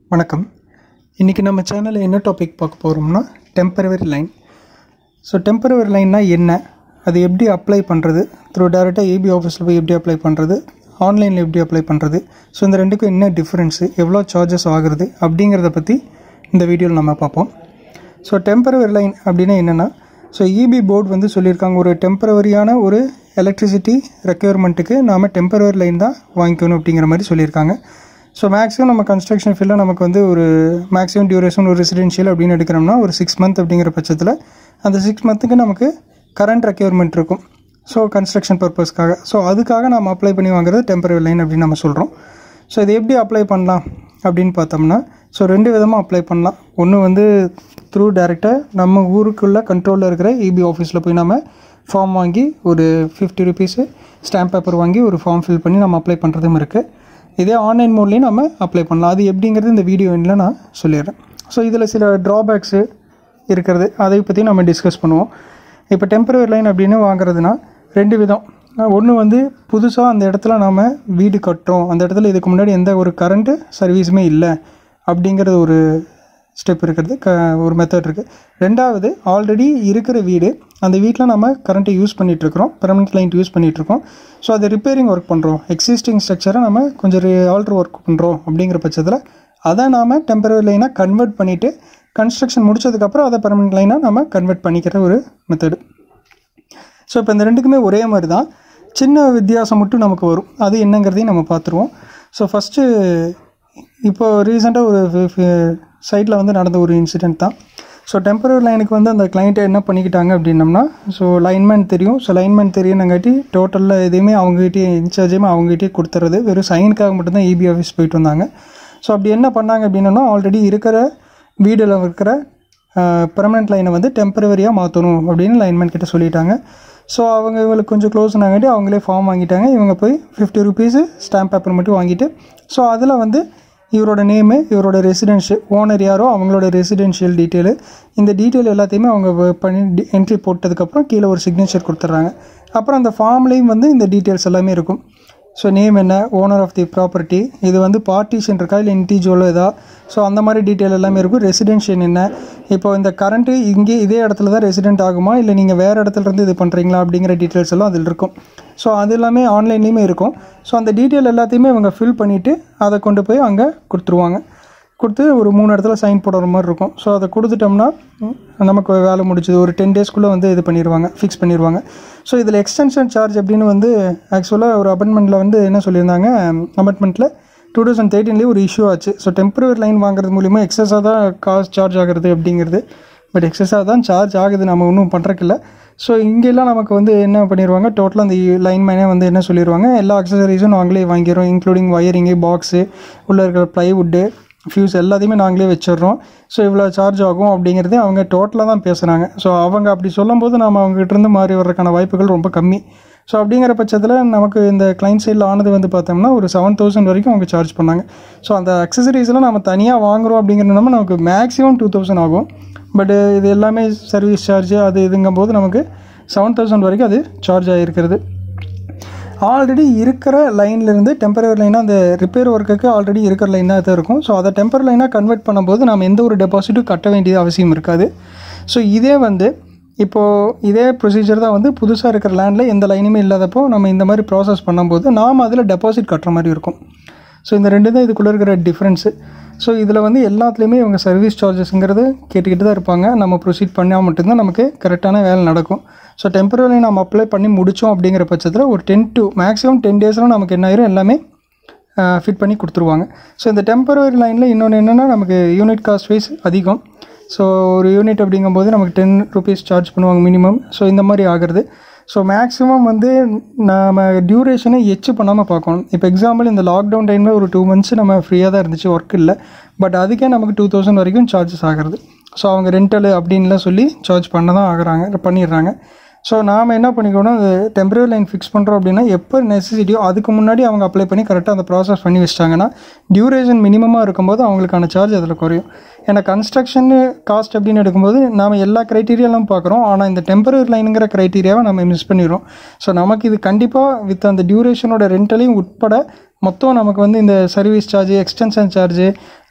வணக்கம் இன்றைக்கி நம்ம சேனலில் என்ன டாபிக் பார்க்க போகிறோம்னா டெம்பரவரி லைன் ஸோ டெம்பரவரி லைன்னா என்ன அது எப்படி அப்ளை பண்ணுறது த்ரூ டேரெக்டாக ஏபி ஆஃபீஸில் போய் எப்படி அப்ளை பண்ணுறது ஆன்லைனில் எப்படி அப்ளை பண்ணுறது ஸோ இந்த ரெண்டுக்கும் என்ன டிஃப்ரென்ஸு எவ்வளோ சார்ஜஸ் ஆகுறது அப்படிங்கிறத பற்றி இந்த வீடியோவில் நம்ம பார்ப்போம் ஸோ டெம்பரவரி லைன் அப்படின்னா என்னென்னா ஸோ இபி போர்டு வந்து சொல்லியிருக்காங்க ஒரு டெம்பரவரியான ஒரு எலக்ட்ரிசிட்டி ரெக்யர்மெண்ட்டுக்கு நாம் டெம்பரவரி லைன் தான் வாங்கிக்கணும் அப்படிங்கிற மாதிரி சொல்லியிருக்காங்க ஸோ மேக்ஸிமம் நம்ம கன்ஸ்ட்ரக்ஷன் ஃபீல்டில் நமக்கு வந்து ஒரு மேக்ஸிமம் டியூரேஷன் ஒரு ரெசிடென்ஷியல் அப்படின்னு எடுக்கிறோம்னா ஒரு சிக்ஸ் மந்த் அப்படிங்கிற பட்சத்தில் அந்த சிக்ஸ் மந்த்துக்கு நமக்கு கரண்ட் ரெக்யர்மெண்ட் இருக்கும் ஸோ கன்ஸ்ட்ரக்ஷன் பர்பஸ்க்காக ஸோ அதுக்காக நம்ம அப்ளை பண்ணி வாங்குறது டெம்பரரி லைன் அப்படின்னு நம்ம சொல்கிறோம் ஸோ இது எப்படி அப்ளை பண்ணலாம் அப்படின்னு பார்த்தோம்னா ஸோ ரெண்டு விதமாக அப்ளை பண்ணலாம் ஒன்று வந்து த்ரூ டேரெக்டாக நம்ம ஊருக்குள்ளே கண்ட்ரோலில் இருக்கிற இபி ஆஃபீஸில் போய் நம்ம ஃபார்ம் வாங்கி ஒரு ஃபிஃப்டி ருபீஸு ஸ்டாம்ப் பேப்பர் வாங்கி ஒரு ஃபார்ம் ஃபில் பண்ணி நம்ம அப்ளை பண்ணுறதும் இருக்குது இதே ஆன்லைன் மோட்லேயும் நம்ம அப்ளை பண்ணலாம் அது எப்படிங்கிறது இந்த வீடியோ எண்டில் நான் சொல்லிடுறேன் ஸோ இதில் சில ட்ராபேக்ஸு இருக்கிறது அதை பற்றி நம்ம டிஸ்கஸ் பண்ணுவோம் இப்போ டெம்பரரி லைன் அப்படின்னு வாங்குறதுனா ரெண்டு விதம் ஒன்று வந்து புதுசாக அந்த இடத்துல நாம் வீடு கட்டுறோம் அந்த இடத்துல இதுக்கு முன்னாடி எந்த ஒரு கரண்ட்டு சர்வீஸுமே இல்லை அப்படிங்கிறது ஒரு ஸ்டெப் இருக்கிறது க ஒரு மெத்தட் இருக்குது ரெண்டாவது ஆல்ரெடி இருக்கிற வீடு அந்த வீட்டில் நம்ம கரண்ட்டை யூஸ் பண்ணிகிட்ருக்குறோம் பெர்மனெண்ட் லைன் யூஸ் பண்ணிகிட்ருக்கோம் ஸோ அதை ரிப்பேரிங் ஒர்க் பண்ணுறோம் எக்ஸிஸ்டிங் ஸ்ட்ரக்சரை நம்ம கொஞ்சம் ஆல்ட்ரு ஒர்க் பண்ணுறோம் அப்படிங்கிற பட்சத்தில் அதை நாம் டெம்பரரி லைனாக கன்வெர்ட் பண்ணிவிட்டு கன்ஸ்ட்ரக்ஷன் முடிச்சதுக்கப்புறம் அதை பெர்மனெண்ட் லைனாக நம்ம கன்வெர்ட் பண்ணிக்கிற ஒரு மெத்தடு ஸோ இப்போ இந்த ரெண்டுக்குமே ஒரே மாதிரி தான் சின்ன வித்தியாசம் மட்டும் நமக்கு வரும் அது என்னங்கிறதையும் நம்ம பார்த்துருவோம் ஸோ ஃபஸ்ட்டு இப்போ ரீசெண்டாக ஒரு சைட்டில் வந்து நடந்த ஒரு இன்சிடெண்ட் தான் ஸோ டெம்பரரி லைனுக்கு வந்து அந்த கிளைண்ட்டை என்ன பண்ணிக்கிட்டாங்க அப்படின்னம்னா ஸோ லைன்மேன் தெரியும் ஸோ லைன்மேன் தெரியணுங்காட்டி டோட்டலில் எதையுமே அவங்ககிட்டயே இன்சார்ஜுமே அவங்ககிட்டயே கொடுத்துறது வெறும் சைனுக்காக மட்டும்தான் இபி ஆஃபீஸ் போயிட்டு வந்தாங்க ஸோ அப்படி என்ன பண்ணாங்க அப்படின்னா ஆல்ரெடி இருக்கிற வீடில் இருக்கிற பெர்மனெண்ட் லைனை வந்து டெம்பரவரியாக மாற்றணும் அப்படின்னு லைன்மேன் கிட்ட சொல்லிட்டாங்க ஸோ அவங்க இவங்களுக்கு கொஞ்சம் க்ளோஸ் ஆனாங்காட்டி அவங்களே ஃபார்ம் வாங்கிட்டாங்க இவங்க போய் ஃபிஃப்டி ருபீஸு ஸ்டாம்ப் பேப்பர் மட்டும் வாங்கிட்டு ஸோ அதில் வந்து இவரோட நேமு இவரோட ரெசிடென்ஷியல் ஓனர் யாரோ அவங்களோட ரெசிடென்ஷியல் டீட்டெயிலு இந்த டீட்டெயில் எல்லாத்தையுமே அவங்க பண்ணி என்ட்ரி போட்டதுக்கப்புறம் கீழே ஒரு சிக்னேச்சர் கொடுத்துட்றாங்க அப்புறம் அந்த ஃபார்ம்லேயும் வந்து இந்த டீட்டெயில்ஸ் எல்லாமே இருக்கும் ஸோ நேம் என்ன ஓனர் ஆஃப் தி ப்ராப்பர்ட்டி இது வந்து பார்ட்டிஷன் இருக்கா இல்லை இன்டிஜுவலோ இதா ஸோ அந்த மாதிரி டீட்டெயில் எல்லாமே இருக்கும் ரெசிடென்ஷியல் என்ன இப்போ இந்த கரண்ட்டு இங்கே இதே இடத்துல தான் ரெசிடென்ட் ஆகுமா இல்லை நீங்கள் வேறு இடத்துல இருந்து இது பண்ணுறீங்களா அப்படிங்கிற டீட்டெயில்ஸ் எல்லாம் அதில் இருக்கும் ஸோ அது எல்லாமே ஆன்லைன்லேயுமே இருக்கும் ஸோ அந்த டீட்டெயில் எல்லாத்தையுமே இவங்க ஃபில் பண்ணிவிட்டு அதை கொண்டு போய் அங்கே கொடுத்துருவாங்க கொடுத்து ஒரு மூணு இடத்துல சைன் போடுற மாதிரி இருக்கும் ஸோ அதை கொடுத்துட்டோம்னா நமக்கு வேலை முடிச்சது ஒரு டென் டேஸ்க்குள்ளே வந்து இது பண்ணிடுவாங்க ஃபிக்ஸ் பண்ணிடுவாங்க ஸோ இதில் எக்ஸ்டென்ஷன் சார்ஜ் அப்படின்னு வந்து ஆக்சுவலாக ஒரு அப்பாயின்மெண்ட்டில் வந்து என்ன சொல்லியிருந்தாங்க அப்பாயின்மெண்ட்டில் டூ தௌசண்ட் தேர்ட்டீன்லேயே ஒரு இஷ்யூ ஆச்சு ஸோ டெம்பரரி லைன் வாங்குறது மூலிமா எக்ஸஸாக தான் காசு சார்ஜ் ஆகுறது அப்படிங்கிறது பட் எக்ஸஸாக தான் சார்ஜ் ஆகுது நம்ம ஒன்றும் பண்ணுறக்கில்ல ஸோ இங்கெல்லாம் நமக்கு வந்து என்ன பண்ணிடுவாங்க டோட்டலாக அந்த லைன் மேனே வந்து என்ன சொல்லிடுவாங்க எல்லா அக்சசரிஸும் நாங்களே வாங்கிடுறோம் இன்க்ளூடிங் ஒயரிங்கு பாக்ஸு உள்ளே இருக்கிற ப்ளைவுட்டு ஃபியூஸ் எல்லாத்தையுமே நாங்களே வச்சிடுறோம் ஸோ இவ்வளோ சார்ஜ் ஆகும் அப்படிங்கிறதே அவங்க டோட்டலாக தான் பேசுகிறாங்க ஸோ அவங்க அப்படி சொல்லும்போது நம்ம அவங்ககிட்டருந்து மாறி வர்றதுக்கான வாய்ப்புகள் ரொம்ப கம்மி ஸோ அப்படிங்கிற பட்சத்தில் நமக்கு இந்த கிளைண்ட் சைடில் ஆனது வந்து பார்த்தோம்னா ஒரு செவன் தௌசண்ட் வரைக்கும் அவங்க சார்ஜ் பண்ணாங்க ஸோ அந்த அக்சசரிஸ்லாம் நம்ம தனியாக வாங்குகிறோம் அப்படிங்கிறது நம்ம நமக்கு மேக்ஸிமம் டூ தௌசண்ட் ஆகும் பட் இது எல்லாமே சர்வீஸ் சார்ஜ் அது இதுங்கும் போது நமக்கு செவன் தௌசண்ட் வரைக்கும் அது சார்ஜ் ஆகிருக்கிறது ஆல்ரெடி இருக்கிற லைன்லேருந்து டெம்பரரி லைனாக அந்த ரிப்பேர் ஒர்க்குக்கு ஆல்ரெடி இருக்கிற லைன் தான் இது இருக்கும் ஸோ அதை டெம்பரரி லைனாக கன்வெர்ட் பண்ணும்போது நம்ம எந்த ஒரு டெபாசிட்டும் கட்ட வேண்டியது அவசியம் இருக்காது ஸோ இதே வந்து இப்போது இதே ப்ரொசீஜர் தான் வந்து புதுசாக இருக்கிற லேண்டில் எந்த லைனுமே இல்லாதப்போ நம்ம இந்த மாதிரி ப்ராசஸ் பண்ணும்போது நாம் அதில் டெபாசிட் கட்டுற மாதிரி இருக்கும் ஸோ இந்த ரெண்டு தான் இதுக்குள்ளே இருக்கிற டிஃப்ரென்ஸு ஸோ இதில் வந்து எல்லாத்துலேயுமே இவங்க சர்வீஸ் சார்ஜஸ்ங்கிறது கேட்டுக்கிட்டு தான் இருப்பாங்க நம்ம ப்ரொசீட் பண்ணால் மட்டும்தான் நமக்கு கரெக்டான வேலை நடக்கும் ஸோ டெம்பரரி நம்ம அப்ளை பண்ணி முடித்தோம் அப்படிங்கிற பட்சத்தில் ஒரு டென் டு மேக்ஸிமம் டென் டேஸில் நமக்கு என்ன ஆயிரும் எல்லாமே ஃபிட் பண்ணி கொடுத்துருவாங்க ஸோ இந்த டெம்பரரி லைனில் இன்னொன்று என்னென்னா நமக்கு யூனிட் காஸ்ட் வைஸ் அதிகம் ஸோ ஒரு யூனிட் அப்படிங்கும்போது நமக்கு டென் ருபீஸ் சார்ஜ் பண்ணுவாங்க மினிமம் ஸோ இந்த மாதிரி ஆகிறது ஸோ மேக்ஸிமம் வந்து நம்ம டியூரேஷனை எச்சு பண்ணாமல் பார்க்கணும் இப்போ எக்ஸாம்பிள் இந்த லாக்டவுன் டைமில் ஒரு டூ மந்த்ஸ் நம்ம ஃப்ரீயாக தான் இருந்துச்சு ஒர்க் இல்லை பட் அதுக்கே நமக்கு டூ தௌசண்ட் வரைக்கும் சார்ஜஸ் ஆகிறது ஸோ அவங்க ரெண்டலு அப்படின்லாம் சொல்லி சார்ஜ் பண்ண தான் ஆகுறாங்க பண்ணிடுறாங்க ஸோ நாம் என்ன பண்ணிக்கணும் அது டெம்பரரி லைன் ஃபிக்ஸ் பண்ணுறோம் அப்படின்னா எப்போ நெசசிட்டியோ அதுக்கு முன்னாடி அவங்க அப்ளை பண்ணி கரெக்டாக அந்த ப்ராசஸ் பண்ணி வச்சிட்டாங்கன்னா டியூரேஷன் மினிமமாக இருக்கும்போது அவங்களுக்கான சார்ஜ் அதில் குறையும் ஏன்னா கன்ஸ்ட்ரக்ஷன் காஸ்ட் அப்படின்னு எடுக்கும்போது நாம் எல்லா க்ரைட்டீரியாலாம் பார்க்குறோம் ஆனால் இந்த டெம்பரரி லைனுங்கிற க்ரைட்டீரியாவை நம்ம மிஸ் பண்ணிடுறோம் ஸோ நமக்கு இது கண்டிப்பாக வித் அந்த டியூரேஷனோட ரெண்டலையும் உட்பட மொத்தம் நமக்கு வந்து இந்த சர்வீஸ் சார்ஜ் எக்ஸ்டென்ஷன் சார்ஜு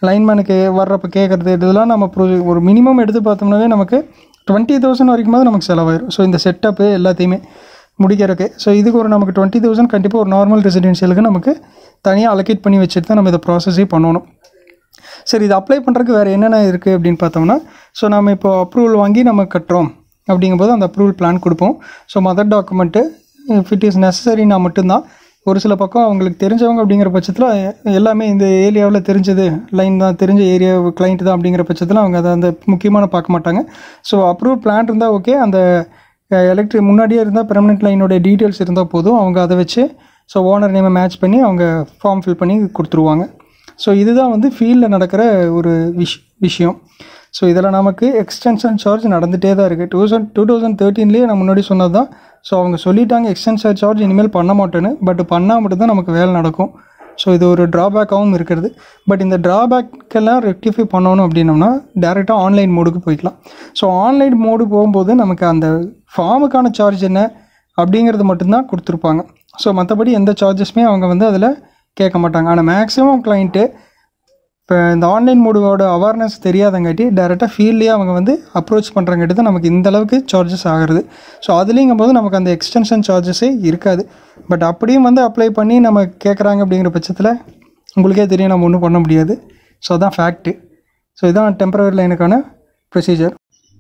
லைன்மேனுக்கு வர்றப்ப கேட்குறது இதெல்லாம் நம்ம ப்ரொ ஒரு மினிமம் எடுத்து பார்த்தோம்னாவே நமக்கு டுவெண்ட்டி தௌசண்ட் வரைக்கும் போது நமக்கு செலவாயிரும் ஸோ இந்த செட்டப்பு எல்லாத்தையுமே முடிக்கிறதுக்கு ஸோ இதுக்கு ஒரு நமக்கு டுவெண்ட்டி தௌசண்ட் கண்டிப்பாக ஒரு நார்மல் ரெசிடென்ஷியலுக்கு நமக்கு தனியாக அலோகேட் பண்ணி வச்சுட்டு தான் நம்ம இதை ப்ராசஸே பண்ணணும் சரி இது அப்ளை பண்ணுறதுக்கு வேறு என்னென்ன இருக்குது அப்படின்னு பார்த்தோம்னா ஸோ நம்ம இப்போ அப்ரூவல் வாங்கி நம்ம கட்டுறோம் அப்படிங்கும்போது அந்த அப்ரூவல் பிளான் கொடுப்போம் so mother document if it is நெசசரினா மட்டும்தான் ஒரு சில பக்கம் அவங்களுக்கு தெரிஞ்சவங்க அப்படிங்கிற பட்சத்தில் எல்லாமே இந்த ஏரியாவில் தெரிஞ்சது லைன் தான் தெரிஞ்ச ஏரியா கிளைண்ட் தான் அப்படிங்கிற பட்சத்தில் அவங்க அதை அந்த முக்கியமான பார்க்க மாட்டாங்க ஸோ அப்ரூவல் பிளான் இருந்தால் ஓகே அந்த எலக்ட்ரிக் முன்னாடியே இருந்தால் பெர்மனெண்ட் லைனோட டீட்டெயில்ஸ் இருந்தால் போதும் அவங்க அதை வச்சு ஸோ ஓனர் நேமை மேட்ச் பண்ணி அவங்க ஃபார்ம் ஃபில் பண்ணி கொடுத்துருவாங்க ஸோ இதுதான் வந்து ஃபீல்டில் நடக்கிற ஒரு விஷ் விஷயம் ஸோ இதில் நமக்கு எக்ஸ்டென்ஷன் சார்ஜ் நடந்துகிட்டே தான் இருக்குது டூ தௌசண்ட் டூ தௌசண்ட் தேர்ட்டீன்லேயே நான் முன்னாடி சொன்னது தான் ஸோ அவங்க சொல்லிட்டாங்க எக்ஸ்டென்ஷன் சார்ஜ் இனிமேல் பண்ண மாட்டேன்னு பட் பண்ணால் மட்டும்தான் நமக்கு வேலை நடக்கும் ஸோ இது ஒரு ட்ராபேக்காகவும் இருக்கிறது பட் இந்த ட்ராபேக்கெல்லாம் ரெக்டிஃபை பண்ணணும் அப்படின்னோம்னா டேரெக்டாக ஆன்லைன் மோடுக்கு போய்க்கலாம் ஸோ ஆன்லைன் மோடு போகும்போது நமக்கு அந்த ஃபார்முக்கான சார்ஜ் என்ன அப்படிங்கிறது மட்டும்தான் கொடுத்துருப்பாங்க ஸோ மற்றபடி எந்த சார்ஜஸுமே அவங்க வந்து அதில் கேட்க மாட்டாங்க ஆனால் மேக்ஸிமம் கிளைண்ட்டு இப்போ இந்த ஆன்லைன் மோடோட அவேர்னஸ் தெரியாதங்காட்டி டேரெக்டாக ஃபீல்ட்லேயே அவங்க வந்து அப்ரோச் பண்ணுறங்காட்டி தான் நமக்கு இந்த அளவுக்கு சார்ஜஸ் ஆகிறது ஸோ அதுலேங்கும் போது நமக்கு அந்த எக்ஸ்டென்ஷன் சார்ஜஸே இருக்காது பட் அப்படியும் வந்து அப்ளை பண்ணி நம்ம கேட்குறாங்க அப்படிங்கிற பட்சத்தில் உங்களுக்கே தெரியும் நம்ம ஒன்றும் பண்ண முடியாது ஸோ அதான் ஃபேக்ட்டு ஸோ இதான் டெம்பரவரி லைனுக்கான ப்ரொசீஜர்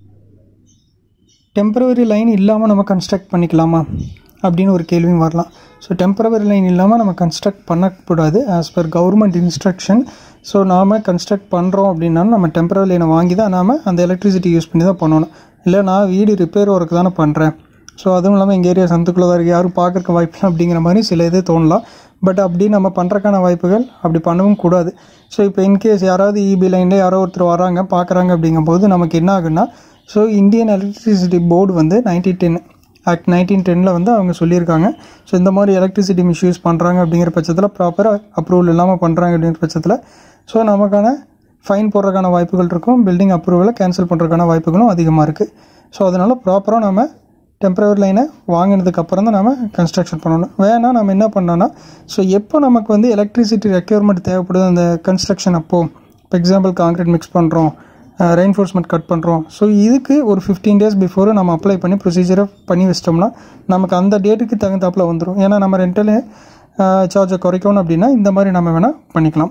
டெம்பரவரி லைன் இல்லாமல் நம்ம கன்ஸ்ட்ரக்ட் பண்ணிக்கலாமா அப்படின்னு ஒரு கேள்வியும் வரலாம் ஸோ டெம்பரவரி லைன் இல்லாமல் நம்ம கன்ஸ்ட்ரக்ட் பண்ணக்கூடாது as per government instruction so நாம் கன்ஸ்ட்ரக்ட் பண்ணுறோம் அப்படின்னாலும் நம்ம டெம்பரரி லைனை வாங்கி தான் நாம் அந்த எலக்ட்ரிசிட்டி யூஸ் பண்ணி தான் பண்ணணும் இல்லை நான் வீடு ரிப்பேர் ஒர்க் தானே பண்ணுறேன் ஸோ அதுவும் இல்லாமல் எங்கள் ஏரியா சந்துக்குள்ளே தான் இருக்குது யாரும் பார்க்குறக்கு வாய்ப்பு இல்லை அப்படிங்கிற மாதிரி சில இது தோணலாம் பட் அப்படி நம்ம பண்ணுறக்கான வாய்ப்புகள் அப்படி பண்ணவும் கூடாது ஸோ இப்போ இன்கேஸ் யாராவது இபி லைனில் யாரோ ஒருத்தர் வராங்க பார்க்குறாங்க அப்படிங்கும்போது நமக்கு என்ன ஆகுன்னா ஸோ இந்தியன் எலக்ட்ரிசிட்டி போர்டு வந்து நைன்டீன் டென் ஆக்ட் நைன்டீன் டெனில் வந்து அவங்க சொல்லியிருக்காங்க ஸோ இந்த மாதிரி எலக்ட்ரிசிட்டி மிஸ்யூஸ் பண்ணுறாங்க அப்படிங்கிற பட்சத்தில் ப்ராப்பராக அப்ரூவல் இல்லாமல் பண்ணுறாங்க அப்படிங்கிற பட்சத்தில் ஸோ நமக்கான ஃபைன் போடுறதுக்கான வாய்ப்புகள் இருக்கும் பில்டிங் அப்ரூவலை கேன்சல் பண்ணுறதுக்கான வாய்ப்புகளும் அதிகமாக இருக்குது ஸோ அதனால் ப்ராப்பராக நம்ம டெம்பரவரி லைனை வாங்கினதுக்கு அப்புறம் தான் நம்ம கன்ஸ்ட்ரக்ஷன் பண்ணணும் வேணா நம்ம என்ன பண்ணோன்னா ஸோ எப்போ நமக்கு வந்து எலக்ட்ரிசிட்டி ரெக்யர்மெண்ட் தேவைப்படுது அந்த கன்ஸ்ட்ரக்ஷன் அப்போது இப்போ எக்ஸாம்பிள் காங்கிரீட் மிக்ஸ் பண்ணுறோம் ரெயின்ஃபோர்ஸ்மெண்ட் கட் பண்ணுறோம் ஸோ இதுக்கு ஒரு ஃபிஃப்டீன் டேஸ் பிஃபோர் நம்ம அப்ளை பண்ணி ப்ரொசீஜரை பண்ணி வச்சிட்டோம்னா நமக்கு அந்த டேட்டுக்கு தகுந்தாப்பில் வந்துடும் ஏன்னா நம்ம ரெண்டல் சார்ஜை குறைக்கணும் அப்படின்னா இந்த மாதிரி நம்ம வேணால் பண்ணிக்கலாம்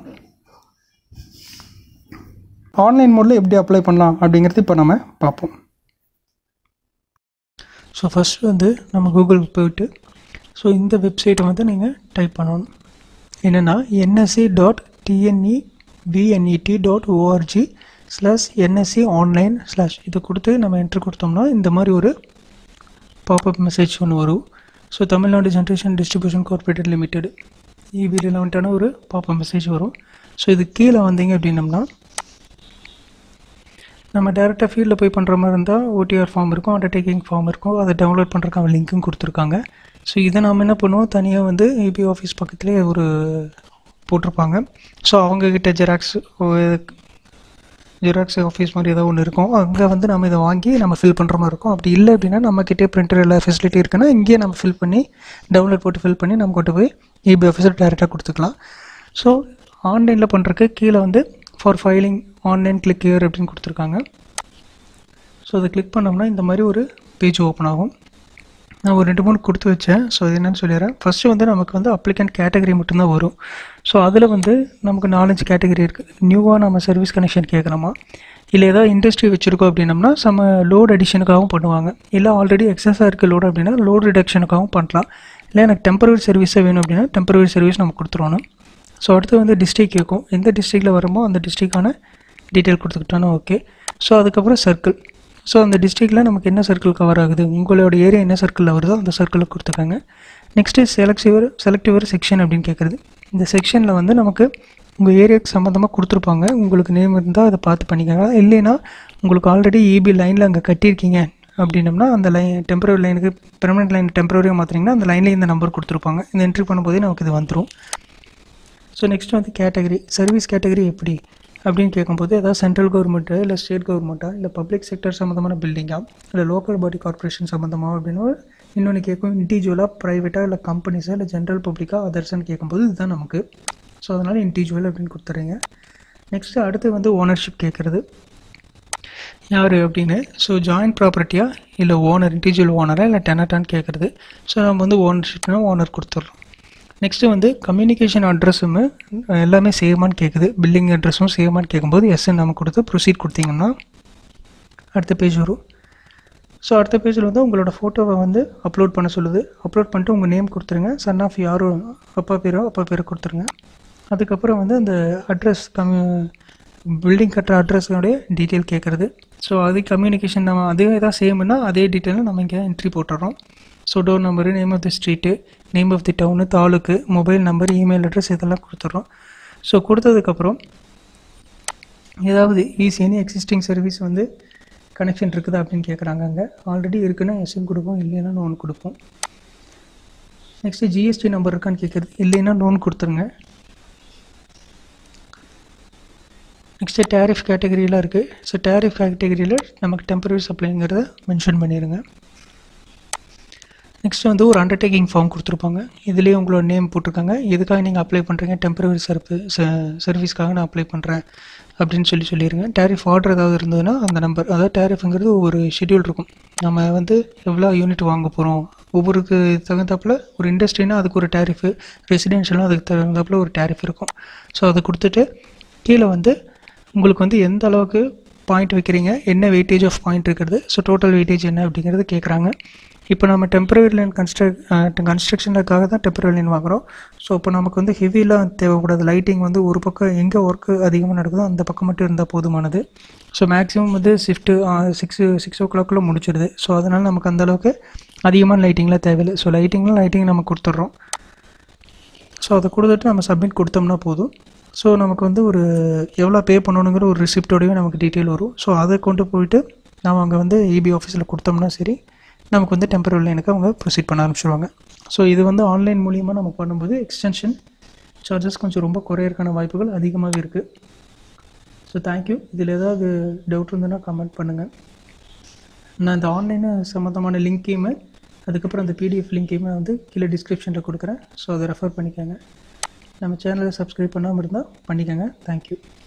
ஆன்லைன் மோடில் எப்படி அப்ளை பண்ணலாம் அப்படிங்கிறது இப்போ நம்ம பார்ப்போம் ஸோ ஃபஸ்ட்டு வந்து நம்ம கூகுளுக்கு போயிட்டு ஸோ இந்த வெப்சைட்டை வந்து நீங்கள் டைப் பண்ணணும் என்னென்னா NSC dot TNE BNET dot ORG slash NSC online slash இதை கொடுத்து நம்ம என்ட்ரு கொடுத்தோம்னா இந்த மாதிரி ஒரு பாப்அப் மெசேஜ் ஒன்று வரும் so Tamil Nadu generation distribution corporated limited EB ரிலவெண்ட்டான ஒரு பாப்அப் மெசேஜ் வரும் ஸோ இது கீழே வந்தீங்க அப்படின்னம்னா நம்ம டேரெக்டாக ஃபீல்டில் போய் பண்ணுற மாதிரி இருந்தால் ஓடிஆர் ஃபார்ம் இருக்கும் அண்டர்டேக்கிங் ஃபார்ம் இருக்கும் அதை டவுன்லோட் பண்ணுறதுக்கான லிங்க்கும் கொடுத்துருக்காங்க ஸோ இதை நாம் என்ன பண்ணுவோம் தனியாக வந்து ஏபி ஆஃபீஸ் பக்கத்துலேயே ஒரு போட்டிருப்பாங்க ஸோ அவங்கக்கிட்ட ஜெராக்ஸ் ஜெராக்ஸ் ஆஃபீஸ் மாதிரி ஏதோ ஒன்று இருக்கும் அங்கே வந்து நம்ம இதை வாங்கி நம்ம ஃபில் பண்ணுற மாதிரி இருக்கும் அப்படி இல்லை அப்படின்னா நம்மக்கிட்டே பிரிண்டர் எல்லா ஃபெசிலிட்டி இருக்குன்னா இங்கேயே நம்ம ஃபில் பண்ணி டவுன்லோட் போட்டு ஃபில் பண்ணி நம்ம கொண்டு போய் ஏபி ஆஃபீஸர் டேரெக்டாக கொடுத்துக்கலாம் ஸோ ஆன்லைனில் பண்ணுறதுக்கு கீழே வந்து for filing online click here அப்படின்னு கொடுத்துருக்காங்க ஸோ அதை கிளிக் பண்ணோம்னா இந்த மாதிரி ஒரு பேஜ் ஓப்பன் ஆகும் நான் ஒரு ரெண்டு மூணு கொடுத்து வச்சேன் ஸோ அது என்னென்னு சொல்லிடுறேன் ஃபஸ்ட்டு வந்து நமக்கு வந்து அப்ளிகண்ட் கேட்டகரி மட்டும்தான் வரும் ஸோ அதில் வந்து நமக்கு நாலஞ்சு கேட்டகரி இருக்குது நியூவாக நம்ம சர்வீஸ் கனெக்ஷன் கேட்கலாமா இல்லை ஏதாவது இண்டஸ்ட்ரி வச்சுருக்கோம் அப்படின்னம்னா நம்ம லோட் அடிஷனுக்காகவும் பண்ணுவாங்க இல்லை ஆல்ரெடி எக்ஸஸாக இருக்க லோடு அப்படின்னா லோட் ரிடக்ஷனுக்காகவும் பண்ணலாம் இல்லை எனக்கு டெம்பரரி சர்வீஸே வேணும் அப்படின்னா டெம்பரரி சர்வீஸ் நம்ம கொடுத்துருவோம் ஸோ அடுத்து வந்து டிஸ்ட்ரிக் கேட்கும் எந்த டிஸ்ட்ரிக்டில் வருமோ அந்த டிஸ்ட்ரிக்டான டீட்டெயில் கொடுத்துக்கிட்டோன்னா ஓகே ஸோ அதுக்கப்புறம் சர்க்கிள் ஸோ அந்த டிஸ்ட்ரிக்டில் நமக்கு என்ன சர்க்கிள் கவர் ஆகுது உங்களோட ஏரியா என்ன சர்க்கிளில் வருதோ அந்த சர்க்கிளில் கொடுத்துருக்காங்க நெக்ஸ்ட்டு செலக்டிவர் செலக்டிவர் செக்ஷன் அப்படின்னு கேட்குறது இந்த செக்ஷனில் வந்து நமக்கு உங்கள் ஏரியாவுக்கு சம்மந்தமாக கொடுத்துருப்பாங்க உங்களுக்கு நேம் இருந்தால் அதை பார்த்து பண்ணிக்கோங்க இல்லைன்னா உங்களுக்கு ஆல்ரெடி இபி லைனில் அங்கே கட்டியிருக்கீங்க அப்படின்னம்னா அந்த லைன் டெம்பரரி லைனுக்கு பெர்மனெண்ட் லைன் டெம்பரரியாக மாற்றிங்கன்னா அந்த லைன்லேயே இந்த நம்பர் கொடுத்துருப்பாங்க இந்த என்ட்ரி பண்ணும்போதே நமக்கு இது வந்துடும் ஸோ நெக்ஸ்ட் வந்து கேட்டகரி சர்வீஸ் கேட்டகரி எப்படி அப்படின்னு கேட்கும்போது ஏதாவது சென்ட்ரல் கவர்மெண்ட்டு இல்லை ஸ்டேட் கவர்மெண்ட்டா இல்லை பப்ளிக் செக்டர் சம்மந்தமான பில்டிங்கா இல்லை லோக்கல் பாடி கார்பரேஷன் சம்மந்தமாக அப்படின்னு இன்னொன்று கேட்கும் இண்டிவிஜுவலாக ப்ரைவேட்டாக இல்லை கம்பெனிஸாக இல்லை ஜென்ரல் பப்ளிக்காக அதர்ஸ்ன்னு கேட்கும்போது இதுதான் நமக்கு ஸோ அதனால் இண்டிவிஜுவல் அப்படின்னு கொடுத்துறீங்க நெக்ஸ்ட்டு அடுத்து வந்து ஓனர்ஷிப் கேட்குறது யார் அப்படின்னு ஸோ ஜாயின்ட் ப்ராப்பர்ட்டியா இல்லை ஓனர் இண்டிவிஜுவல் ஓனரா இல்லை டெனட்டான்னு கேட்குறது ஸோ நம்ம வந்து ஓனர்ஷிப்னா ஓனர் கொடுத்துட்றோம் நெக்ஸ்ட்டு வந்து கம்யூனிகேஷன் அட்ரஸும் எல்லாமே சேமான்னு கேட்குது பில்லிங் அட்ரஸும் சேமான்னு கேட்கும்போது எஸ்ன்னு நம்ம கொடுத்து ப்ரொசீட் கொடுத்தீங்கன்னா அடுத்த பேஜ் வரும் ஸோ அடுத்த பேஜில் வந்து உங்களோட ஃபோட்டோவை வந்து அப்லோட் பண்ண சொல்லுது அப்லோட் பண்ணிட்டு உங்கள் நேம் கொடுத்துருங்க சன் ஆஃப் யாரோ அப்பா பேரோ அப்பா பேரோ கொடுத்துருங்க அதுக்கப்புறம் வந்து அந்த அட்ரஸ் கம்யூ பில்டிங் கட்டுற அட்ரஸோடைய டீட்டெயில் கேட்குறது ஸோ அது கம்யூனிகேஷன் நம்ம அதே தான் சேம்னா அதே டீட்டெயிலும் நம்ம இங்கே என்ட்ரி போட்டுறோம் so door number name of the street name of the town taluk mobile number email address இதெல்லாம் கொடுத்துட்றோம் ஸோ கொடுத்ததுக்கப்புறம் ஏதாவது ஈஸி எனி எக்ஸிஸ்டிங் சர்வீஸ் வந்து கனெக்ஷன் இருக்குதா அப்படின்னு கேட்குறாங்க அங்கே ஆல்ரெடி இருக்குன்னா எஸ்என் கொடுப்போம் இல்லைன்னா லோன் கொடுப்போம் நெக்ஸ்ட்டு ஜிஎஸ்டி நம்பர் இருக்கான்னு கேட்குறது இல்லைன்னா லோன் கொடுத்துருங்க நெக்ஸ்ட்டு டேரிஃப் கேட்டகரியெலாம் இருக்குது ஸோ டேரிஃப் கேட்டகரியில் நமக்கு டெம்பரரி சப்ளைங்கிறத மென்ஷன் பண்ணிடுங்க நெக்ஸ்ட் வந்து ஒரு அண்டர்டேக்கிங் ஃபார்ம் கொடுத்துருப்பாங்க இதுலேயே உங்களோட நேம் போட்டிருக்காங்க எதுக்காக நீங்கள் அப்ளை பண்ணுறீங்க டெம்பரரி சர்ப்பு சர்வீஸ்க்காக நான் அப்ளை பண்ணுறேன் அப்படின்னு சொல்லி சொல்லிடுங்க டேரிஃப் ஆர்டர் ஏதாவது இருந்ததுன்னா அந்த நம்பர் அதாவது டேரிஃப்ங்கிறது ஒரு ஷெட்யூல் இருக்கும் நம்ம வந்து எவ்வளோ யூனிட் வாங்க போகிறோம் ஒவ்வொருக்கு தகுந்தாப்பில் ஒரு இண்டஸ்ட்ரினா அதுக்கு ஒரு டேரிஃபு ரெசிடென்ஷியலும் அதுக்கு தகுந்தாப்பில் ஒரு டேரிஃப் இருக்கும் ஸோ அதை கொடுத்துட்டு கீழே வந்து உங்களுக்கு வந்து எந்த அளவுக்கு பாயிண்ட் வைக்கிறீங்க என்ன வெயிட்டேஜ் ஆஃப் பாயிண்ட் இருக்கிறது ஸோ டோட்டல் வெயிட்டேஜ் என்ன அப்படிங்கிறது கேட்குறாங்க இப்போ நம்ம டெம்பரரி லைன் கன்ஸ்ட்ரக் கன்ஸ்ட்ரக்ஷனுக்காக தான் டெம்பரரி லைன் வாங்குகிறோம் ஸோ இப்போ நமக்கு வந்து ஹெவிலாம் தேவைக்கூடாது லைட்டிங் வந்து ஒரு பக்கம் எங்கே ஒர்க்கு அதிகமாக நடக்குதோ அந்த பக்கம் மட்டும் இருந்தால் போதுமானது ஸோ மேக்ஸிமம் வந்து ஷிஃப்ட்டு சிக்ஸ் சிக்ஸ் ஓ கிளாக்குள்ளே முடிச்சிடுது ஸோ அதனால் நமக்கு அந்தளவுக்கு அதிகமான லைட்டிங்லாம் தேவையில்லை ஸோ லைட்டிங்லாம் லைட்டிங் நம்ம கொடுத்துட்றோம் ஸோ அதை கொடுத்துட்டு நம்ம சப்மிட் கொடுத்தோம்னா போதும் ஸோ நமக்கு வந்து ஒரு எவ்வளோ பே பண்ணணுங்கிற ஒரு ரிசிப்டோடய நமக்கு டீட்டெயில் வரும் ஸோ அதை கொண்டு போயிட்டு நம்ம அங்கே வந்து இபி ஆஃபீஸில் கொடுத்தோம்னா சரி நமக்கு வந்து டெம்பரரி லைனுக்கு அவங்க ப்ரொசீட் பண்ண ஆரம்பிச்சிருவாங்க ஸோ இது வந்து ஆன்லைன் மூலியமாக நம்ம பண்ணும்போது எக்ஸ்டென்ஷன் சார்ஜஸ் கொஞ்சம் ரொம்ப குறையறதுக்கான வாய்ப்புகள் அதிகமாகவே இருக்குது ஸோ தேங்க்யூ இதில் ஏதாவது டவுட் இருந்ததுன்னா கமெண்ட் பண்ணுங்கள் நான் இந்த ஆன்லைனு சம்மந்தமான லிங்க்கையுமே அதுக்கப்புறம் அந்த பிடிஎஃப் லிங்க்கையுமே வந்து கீழே டிஸ்கிரிப்ஷனில் கொடுக்குறேன் ஸோ அதை ரெஃபர் பண்ணிக்கோங்க நம்ம சேனலை சப்ஸ்கிரைப் பண்ணாமல் இருந்தால் பண்ணிக்கோங்க தேங்க்யூ